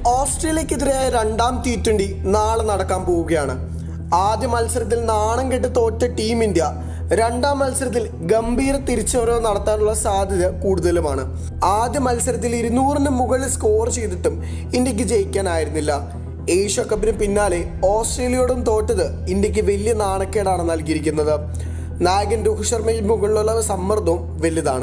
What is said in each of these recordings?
ഓസ്ട്രേലിയക്കെതിരായ രണ്ടാം T twenty നാളെ നടക്കാൻ പോവുകയാണ് ആദ്യ മത്സരത്തിൽ നാണം കെട്ട് തോറ്റ ടീം ഇന്ത്യ രണ്ടാം മത്സരത്തിൽ ഗംഭീര തിരിച്ചുവരവ് നടത്താനുള്ള സാധ്യത കൂടുതലുമാണ് ആദ്യ മത്സരത്തിൽ ഇരുന്നൂറിന് മുകളിൽ സ്കോർ ചെയ്തിട്ടും ഇന്ത്യക്ക് ജയിക്കാനായിരുന്നില്ല ഏഷ്യ കപ്പിന് പിന്നാലെ ഓസ്ട്രേലിയയോടും തോറ്റത് ഇന്ത്യക്ക് വലിയ നാണക്കേടാണ് നൽകിയിരിക്കുന്നത് നായകൻ രോഹിത് ശർമ്മയിൽ മുകളിലുള്ള സമ്മർദ്ദവും വലുതാണ്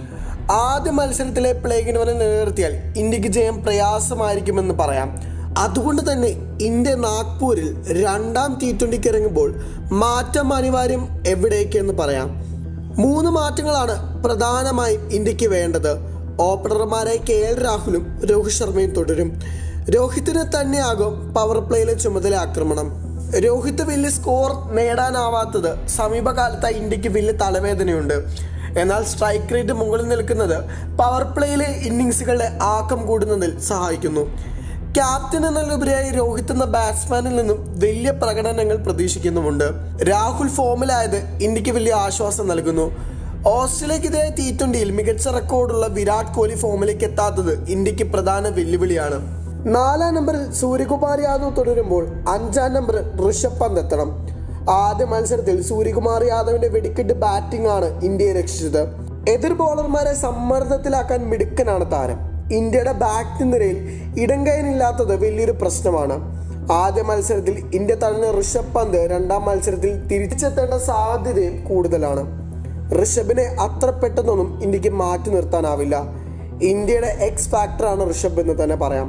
ആദ്യ മത്സരത്തിലെ പ്ലേഗിന് വരെ നിലനിർത്തിയാൽ ഇന്ത്യക്ക് ജയം പ്രയാസമായിരിക്കുമെന്ന് പറയാം അതുകൊണ്ട് തന്നെ ഇന്ത്യ നാഗ്പൂരിൽ രണ്ടാം ടി ട്വന്റിക്ക് ഇറങ്ങുമ്പോൾ മാറ്റം അനിവാര്യം എവിടേക്കെന്ന് പറയാം മൂന്ന് മാറ്റങ്ങളാണ് പ്രധാനമായും ഇന്ത്യക്ക് വേണ്ടത് ഓപ്പണർമാരായ കെ എൽ രാഹുലും രോഹിത് ശർമ്മയും തുടരും രോഹിത്തിന് തന്നെയാകും പവർ പ്ലേയിലെ ചുമതല ആക്രമണം രോഹിത് വലിയ സ്കോർ നേടാനാവാത്തത് സമീപകാലത്തായി ഇന്ത്യക്ക് വലിയ തലവേദനയുണ്ട് എന്നാൽ സ്ട്രൈക്ക് റേറ്റ് മുകളിൽ നിൽക്കുന്നത് പവർ പ്ലേയിലെ ഇന്നിങ്സുകളുടെ ആക്കം കൂടുന്നതിൽ സഹായിക്കുന്നു ക്യാപ്റ്റൻ എന്നതിലുപരിയായി രോഹിത് എന്ന ബാറ്റ്സ്മാനിൽ നിന്നും വലിയ പ്രകടനങ്ങൾ പ്രതീക്ഷിക്കുന്നുമുണ്ട് രാഹുൽ ഫോമിലായത് ഇന്ത്യക്ക് വലിയ ആശ്വാസം നൽകുന്നു ഓസ്ട്രേലിയക്കെതിരെ ടി ട്വന്റിയിൽ മികച്ച റെക്കോർഡുള്ള വിരാട് കോഹ്ലി ഫോമിലേക്ക് എത്താത്തത് ഇന്ത്യക്ക് പ്രധാന വെല്ലുവിളിയാണ് നാലാം നമ്പറിൽ സൂര്യകുമാർ യാദവ് തുടരുമ്പോൾ അഞ്ചാം നമ്പറിൽ ഋഷഭ് പന്ത് എത്തണം ആദ്യ മത്സരത്തിൽ സൂര്യകുമാർ യാദവിന്റെ വെടിക്കെട്ട് ബാറ്റിംഗ് ആണ് ഇന്ത്യയെ രക്ഷിച്ചത് എതിർ ബോളർമാരെ സമ്മർദ്ദത്തിലാക്കാൻ മിടുക്കനാണ് താരം ഇന്ത്യയുടെ ബാറ്റിംഗ് നിരയിൽ ഇടങ്കയനില്ലാത്തത് വലിയൊരു പ്രശ്നമാണ് ആദ്യ മത്സരത്തിൽ ഇന്ത്യ തടഞ്ഞ ഋഷഭ് പന്ത് രണ്ടാം മത്സരത്തിൽ തിരിച്ചെത്തേണ്ട സാധ്യതയും കൂടുതലാണ് ഋഷഭിനെ അത്ര പെട്ടെന്നൊന്നും ഇന്ത്യക്ക് മാറ്റി നിർത്താനാവില്ല ഇന്ത്യയുടെ എക്സ് ഫാക്ടറാണ് ഋഷഭ് എന്ന് തന്നെ പറയാം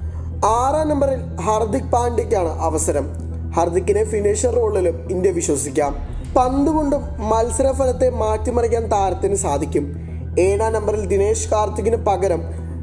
ആറാം നമ്പറിൽ ഹർദിക് പാണ്ഡ്യയ്ക്കാണ് അവസരം ഹർദിക്കിനെ ഫിനിഷർ റോളിലും ഇന്ത്യ വിശ്വസിക്കാം പന്ത് കൊണ്ടും മത്സരഫലത്തെ മാറ്റിമറിക്കാൻ താരത്തിന് സാധിക്കും ഏഴാം നമ്പറിൽ ദിനേശ് കാർത്തികിന് പകരം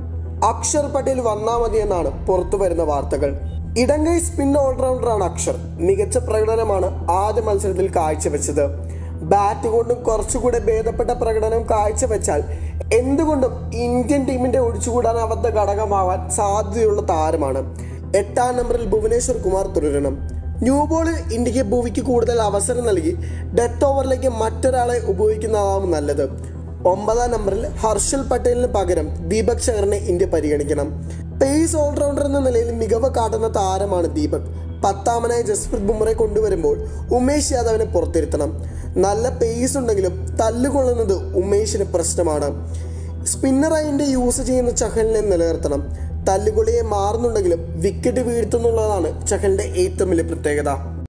അക്ഷർ പട്ടേൽ വന്നാൽ മതിയെന്നാണ് പുറത്തു വരുന്ന വാർത്തകൾ ഇടങ്കൈ സ്പിൻ ഓൾറൗണ്ടറാണ് അക്ഷർ മികച്ച പ്രകടനമാണ് ആദ്യ മത്സരത്തിൽ കാഴ്ചവെച്ചത് ബാറ്റ് കൊണ്ടും കുറച്ചുകൂടെ ഭേദപ്പെട്ട പ്രകടനം കാഴ്ചവെച്ചാൽ എന്തുകൊണ്ടും ഇന്ത്യൻ ടീമിന്റെ ഒഴിച്ചുകൂടാനാവാത്ത ഘടകമാവാൻ സാധ്യതയുള്ള താരമാണ് എട്ടാം നമ്പറിൽ ഭുവനേശ്വർ കുമാർ തുടരണം ന്യൂ ബോളിൽ ഇന്ത്യക്ക് ഭൂവിക്ക് കൂടുതൽ അവസരം നൽകി ഡെത്ത് ഓവറിലേക്ക് മറ്റൊരാളെ ഉപയോഗിക്കുന്നതാവും നല്ലത് ഒമ്പതാം നമ്പറിൽ ഹർഷൽ പട്ടേലിന് പകരം ദീപക് ശങ്കറിനെ ഇന്ത്യ പരിഗണിക്കണം പേസ് ഓൾറൗണ്ടർ എന്ന നിലയിൽ മികവ് കാട്ടുന്ന താരമാണ് ദീപക് പത്താമനായി ജസ്പ്രീത് ബുംറയെ കൊണ്ടുവരുമ്പോൾ ഉമേഷ് യാദവിനെ പുറത്തിരുത്തണം നല്ല പേസ് ഉണ്ടെങ്കിലും തല്ലുകൊള്ളുന്നത് ഉമേഷിന് പ്രശ്നമാണ് സ്പിന്നറായി ഇന്ത്യ യൂസ് ചെയ്യുന്ന ചഹലിനെ നിലനിർത്തണം തല്ലുകൊള്ളിയെ മാറുന്നുണ്ടെങ്കിലും വിക്കറ്റ് വീഴ്ത്തുന്നുള്ളതാണ് ചഹലിന്റെ ഏറ്റവും വലിയ പ്രത്യേകത